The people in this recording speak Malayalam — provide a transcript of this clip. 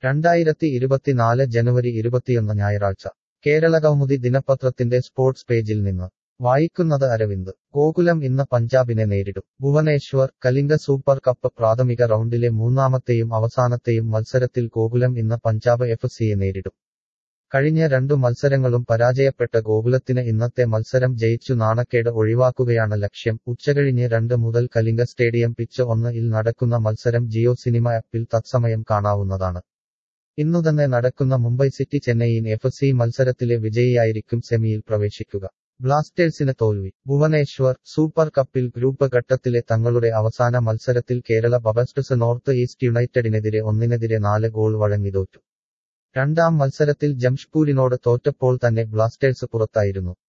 രണ്ടായിരത്തി ഇരുപത്തിനാല് ജനുവരി ഇരുപത്തിയൊന്ന് ഞായറാഴ്ച കേരള കൗമുദി ദിനപത്രത്തിന്റെ സ്പോർട്സ് പേജിൽ നിന്ന് വായിക്കുന്നത് അരവിന്ദ് ഗോകുലം ഇന്ന് പഞ്ചാബിനെ നേരിടും ഭുവനേശ്വർ കലിംഗ സൂപ്പർ കപ്പ് പ്രാഥമിക റൗണ്ടിലെ മൂന്നാമത്തെയും അവസാനത്തെയും മത്സരത്തിൽ ഗോകുലം ഇന്ന് പഞ്ചാബ് എഫ് സിയെ നേരിടും കഴിഞ്ഞ രണ്ടു മത്സരങ്ങളും പരാജയപ്പെട്ട ഗോകുലത്തിന് ഇന്നത്തെ മത്സരം ജയിച്ചു നാണക്കേട് ഒഴിവാക്കുകയാണ് ലക്ഷ്യം ഉച്ചകഴിഞ്ഞ് രണ്ട് മുതൽ കലിംഗ സ്റ്റേഡിയം പിച്ച് ഒന്ന് ഇൽ നടക്കുന്ന മത്സരം ജിയോ സിനിമ ആപ്പിൽ തത്സമയം കാണാവുന്നതാണ് ഇന്നുതന്നെ നടക്കുന്ന Mumbai city Chennaiyin F C മത്സരത്തിലെ വിജയിയായിരിക്കും സെമിയിൽ പ്രവേശിക്കുക ബ്ലാസ്റ്റേഴ്സിന് തോൽവി ഭുവനേശ്വർ സൂപ്പർ കപ്പിൽ ഗ്രൂപ്പ് ഘട്ടത്തിലെ തങ്ങളുടെ അവസാന മത്സരത്തിൽ കേരള ബബസ്റ്റേഴ്സ് നോർത്ത് ഈസ്റ്റ് യുണൈറ്റഡിനെതിരെ ഒന്നിനെതിരെ നാല് ഗോൾ വഴങ്ങി തോറ്റു രണ്ടാം മത്സരത്തിൽ ജംഷ്പൂരിനോട് തോറ്റപ്പോൾ തന്നെ ബ്ലാസ്റ്റേഴ്സ് പുറത്തായിരുന്നു